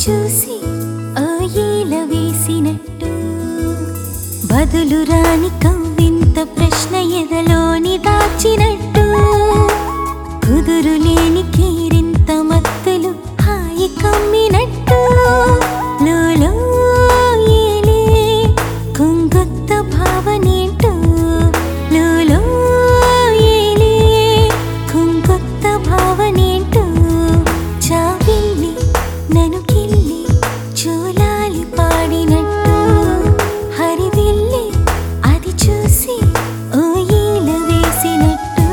చూసి ఆ ఈల వేసినట్టు బదులు రాని కవ్వింత ప్రశ్న ఎదలోని దాచినట్టు కుదురు లేని కీరింత మత్తులు హాయి కమ్మినట్టు లోలో ఏలే కొంగొత్త భావనేంటో లోలో ఏలే కొంగొత్త భావనేంటో చావిల్లి నన్ను కిల్లి చూలాలి పాడినట్టు హరివిల్లి అది చూసి ఓ ఈల వేసినట్టు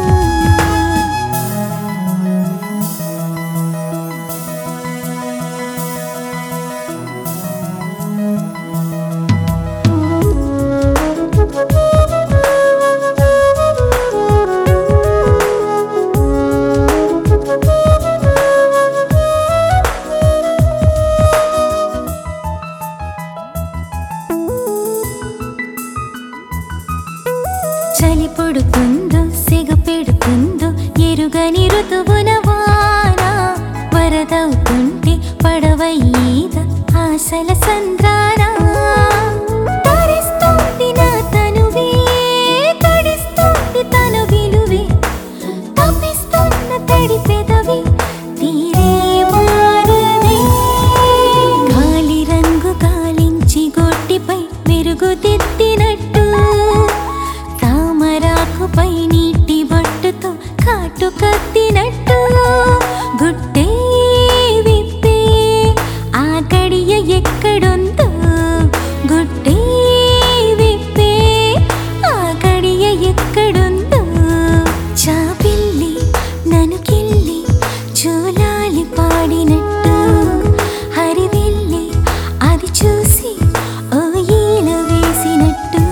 చలి పొడుతుందో సిగ పెడుతుందో ఎరుగని ఋతువున వాన వరదవుతుంటే పడవయ్యేద ఆశల సంద్రాన తరిస్తోంది నా తనువే తడిస్తోంది తన విలువే తప్పిస్తున్న తడి పెదవి తీరే మారదే గాలి రంగు గాలించి గొట్టిపై మెరుగుదిద్దినట్టు తామరాకుపై నీటి బొట్టుతో కాటు కత్తినట్టు గుట్టే విప్పే ఆ గడియ ఎక్కడుందో గుట్టే విప్పే ఆ గడియ ఎక్కడుందో చాపిల్లి నన్ను కిల్లి చూలాలి పాడినట్టు హరివిల్లి అది చూసి ఓ ఈల వేసినట్టు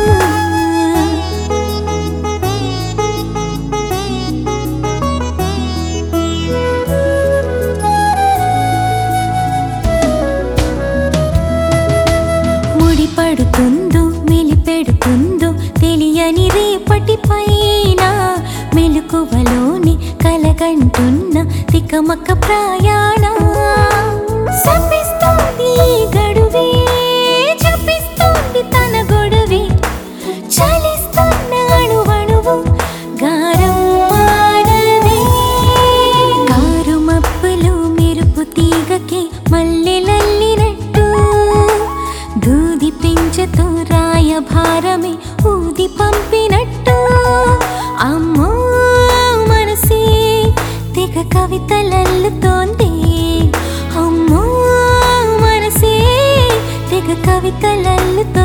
ముడి పడుతుందో మెలిపెడుతుందో తెలియని రేపటి పైన మెలకువలోని కలగంటున్న తికమక ప్రయాణ శపిస్తోంది ఈ గడువే చపిస్తోంది తన గొడవే చలిస్తున్న అణువణువు గారం మారదే కారు మబ్బులు మెరుపు తీగకి మల్లెలల్లినట్టు దూది పెంచతో రాయభారమే ఊది పంపినట్టు అమ్మో మనసే తెగ కవితలల్లుతోంది అమ్మో మనసే తెగ కవితలల్లుతోంది